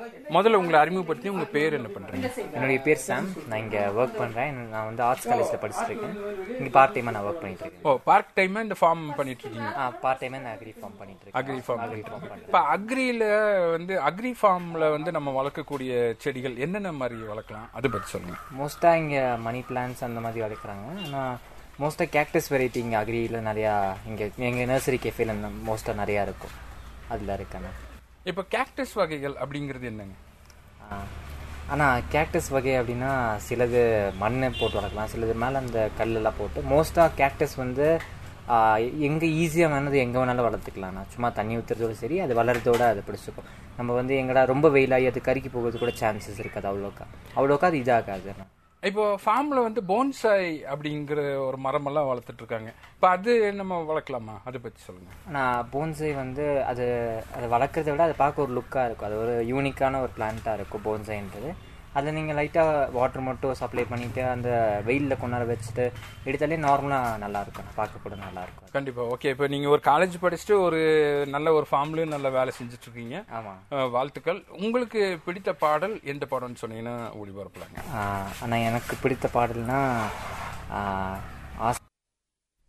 முதல்ல உங்களை அறிமுகப்படுத்தி உங்க பேர் என்ன பண்றீங்க என்னுடைய பேர் சாம் நான் இங்கே ஒர்க் பண்ணுறேன் நான் வந்து ஆர்ட்ஸ் காலேஜில் படிச்சுட்டு இருக்கேன் இங்கே பார்ட் டைமாக நான் ஒர்க் பண்ணிட்டு இருக்கேன் ஓ பார்ட் டைமா இந்த ஃபார்ம் பண்ணிட்டு இருக்கீங்க ஆ பார்ட் டைமாக நான் அக்ரி ஃபார்ம் பண்ணிட்டு இருக்கேன் அக்ரி ஃபார்ம் அக்ரி ஃபார்ம் பண்ணுறேன் இப்ப அக்ரியில வந்து அக்ரி ஃபார்ம்ல வந்து நம்ம வளர்க்கக்கூடிய செடிகள் என்னென்ன மாதிரி வளர்க்கலாம் அதை பத்தி சொல்லுங்க மோஸ்ட்டாக இங்கே மணி பிளான்ஸ் அந்த மாதிரி வளர்க்குறாங்க ஆனால் மோஸ்ட்டாக கேக்டஸ் வெரைட்டி இங்கே அக்ரியில் நிறையா இங்கே எங்கள் நர்சரி கேஃபேல மோஸ்ட்டாக நிறையா இருக்கும் அதில் இருக்கேன் இப்ப கேக்டஸ் வகைகள் அப்படிங்கிறது என்னங்க ஆனால் கேக்டஸ் வகை அப்படின்னா சிலது மண் போட்டு வளர்க்கலாம் சிலது மேலே அந்த கல்லெல்லாம் போட்டு மோஸ்ட்டாக கேக்டஸ் வந்து எங்கே ஈஸியாக வேணது எங்கே வேணாலும் வளர்த்துக்கலாம் சும்மா தண்ணி ஊற்றுறதோட சரி அது வளர்றதோட அதை பிடிச்சிக்கும் நம்ம வந்து எங்கடா ரொம்ப வெயிலாகி அது கருக்கி போகிறது கூட சான்சஸ் இருக்காது அவ்வளோக்கா அவ்வளோக்கா அது இதாகாது இப்போ ஃபார்ம்ல வந்து போன்சாய் அப்படிங்கிற ஒரு மரமெல்லாம் வளர்த்துட்டு இருக்காங்க இப்ப அது நம்ம வளர்க்கலாமா அதை பத்தி சொல்லுங்க ஆனால் போன்சை வந்து அது அதை வளர்க்குறத விட அதை பார்க்க ஒரு லுக்காக இருக்கும் அது ஒரு யூனிக்கான ஒரு பிளான்ட்டாக இருக்கும் போன்சைன்றது அதில் நீங்கள் லைட்டாக வாட்டர் மட்டும் சப்ளை பண்ணிவிட்டு அந்த வெயிலில் கொண்டாட வச்சுட்டு எடுத்தாலே நார்மலாக நல்லாயிருக்கும் பார்க்க கூட நல்லாயிருக்கும் கண்டிப்பா ஓகே இப்போ நீங்க ஒரு காலேஜ் படிச்சுட்டு ஒரு நல்ல ஒரு ஃபார்ம்லயும் நல்ல வேலை செஞ்சுட்டு இருக்கீங்க ஆமாம் அஹ், வாழ்த்துக்கள் உங்களுக்கு பிடித்த பாடல் எந்த பாடல்னு சொன்னீங்கன்னா ஒளிபரப்பலாங்க ஆனால் எனக்கு பிடித்த பாடல்னா ஆ, ஆஸ்